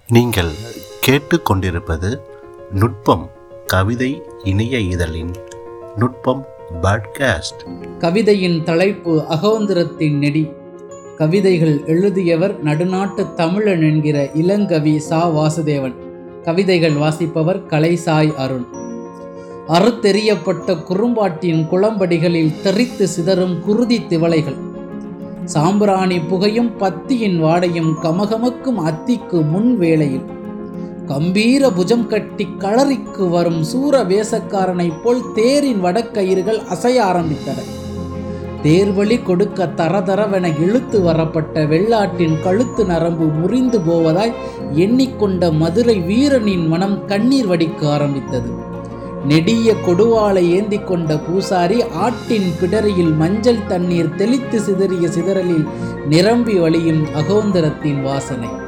நீங்கள் கேட்டுக்கொண்டிருப்பது நுட்பம் கவிதை இணைய இதழின் நுட்பம் பாட்காஸ்ட் கவிதையின் தலைப்பு அகோந்திரத்தின் நெடி கவிதைகள் எழுதியவர் நடுநாட்டு தமிழன் என்கிற இளங்கவி சா வாசுதேவன் கவிதைகள் வாசிப்பவர் கலைசாய் அருண் அறுத்தெறியப்பட்ட குறும்பாட்டின் குளம்படிகளில் தெறித்து சிதறும் குருதி திவளைகள் சாம்பிராணி புகையும் பத்தியின் வாடையும் கமகமக்கும் அத்திக்கு முன் வேளையில் கம்பீர புஜம் கட்டி களறிக்கு வரும் சூர வேசக்காரனைப் போல் தேரின் வடக்கயிறுகள் அசைய ஆரம்பித்தன தேர்வழி கொடுக்க தரதரவென இழுத்து வரப்பட்ட வெள்ளாட்டின் கழுத்து நரம்பு முறிந்து போவதாய் எண்ணிக்கொண்ட மதுரை வீரனின் மனம் கண்ணீர் வடிக்க ஆரம்பித்தது நெடிய கொடுவாளை ஏந்தி கொண்ட பூசாரி ஆட்டின் பிடரியில் மஞ்சள் தண்ணீர் தெளித்து சிதறிய சிதறலில் நிரம்பி வழியும் அகோந்தரத்தின் வாசனை